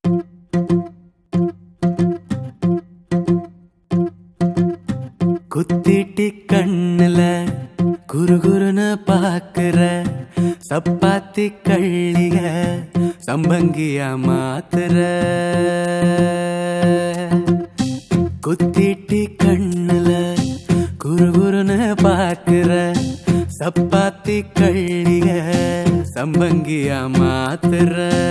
குத்திட்டி கண்ணுல குறுகுறுன்னு பாக்குற சப்பாத்தி கள்ளிய சம்பங்கியா மாத்துற குத்திட்டி கண்ணுல குறுகுறுன்னு பாக்குற சப்பாத்தி கள்ளிய சம்பங்கியா மாத்துற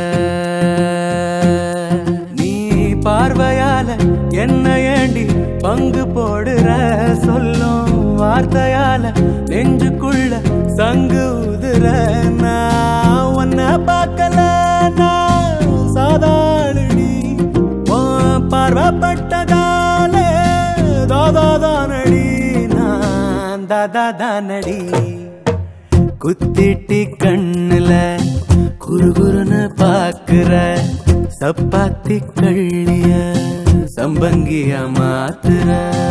நீ பார்வையால என்ன ஏண்டி பங்கு போடுற சொல்லும் வார்த்தையால நெஞ்சுக்குள்ள சங்கு உதுற நான் உன்னை பார்க்கல நான் சாதாரணி உன் பார்வைப்பட்டதாலே தாதாதானடி நான் தாதாதானடி குத்திட்டி கண்ணுல குறுகுறுன்னு பாக்குற சப்பாத்தி கள்ளிய சம்பங்கிய மாத்துற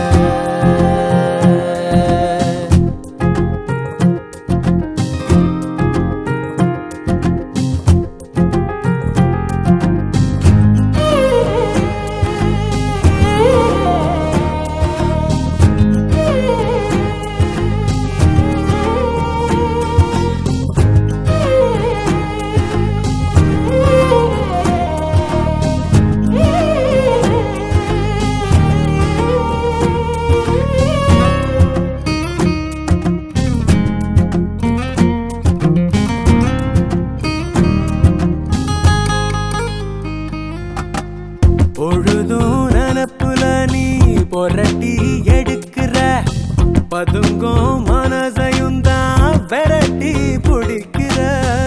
பொழுதும் நினப்புல நீ பொரட்டி எடுக்கிற பதுங்கும் மனசையும் தான் விரட்டி பிடிக்கிற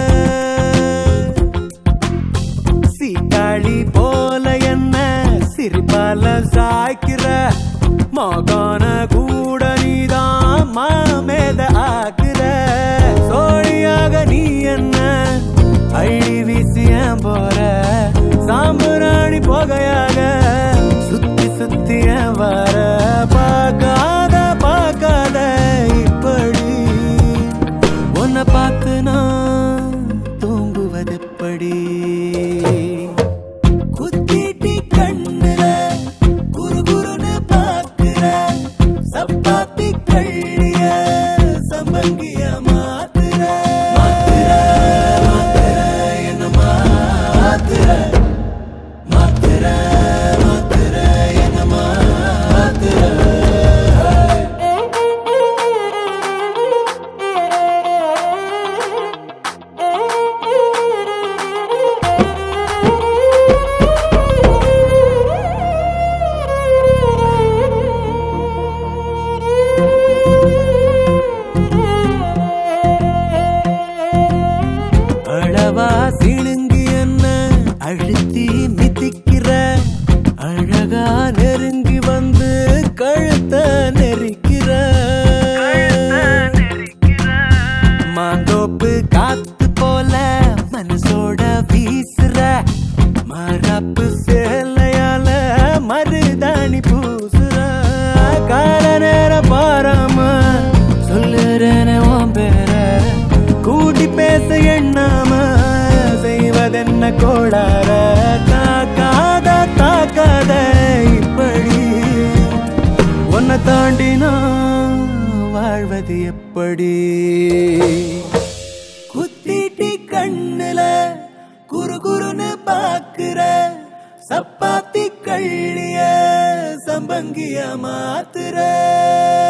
சீட்டாளி போல என்ன சிரிப்பால சாய்க்கிற மகான கூட நீதான் மாமேத ஆக்குற சோழியாக நீ என்ன அள்ளி வீசிய போற சாம்பராணி போகையாக சுத்தி சுத்திய வர பார்க்காத பார்க்காத இப்படி உன்னை பார்த்து நான் தூங்குவதெப்படி குத்திட்டி கண்ணுல குறு குறுன்னு பாக்குற சப்பாத்தி கள்ளிய சம்பங்கிய மாத்துற மாத்துற மாத்துற என்ன மாத்துற மாத்துற மாத்துற என்ன மாத்துற அளவா சிணுங்கி என்ன அழுத்தி மிதிக்கிற அழகா நெருங்கி வந்து கழுத்த நெரிக்கிற மாந்தோப்பு காத்து போல மனசோட வீசுற மரப்பு சேலையால மருதாணி பூசுற கால நேரம் பாராம சொல்லுறேன உன் பேர கூட்டி பேச எண்ணாம செய்வதென்ன கோளார தாக்காத தாக்காத இப்படி உன்னை தாண்டி நான் வாழ்வது எப்படி குத்திட்டி கண்ணுல குறு குறுன்னு பாக்குற சப்பாத்தி கள்ளிய சம்பங்கிய மாத்துற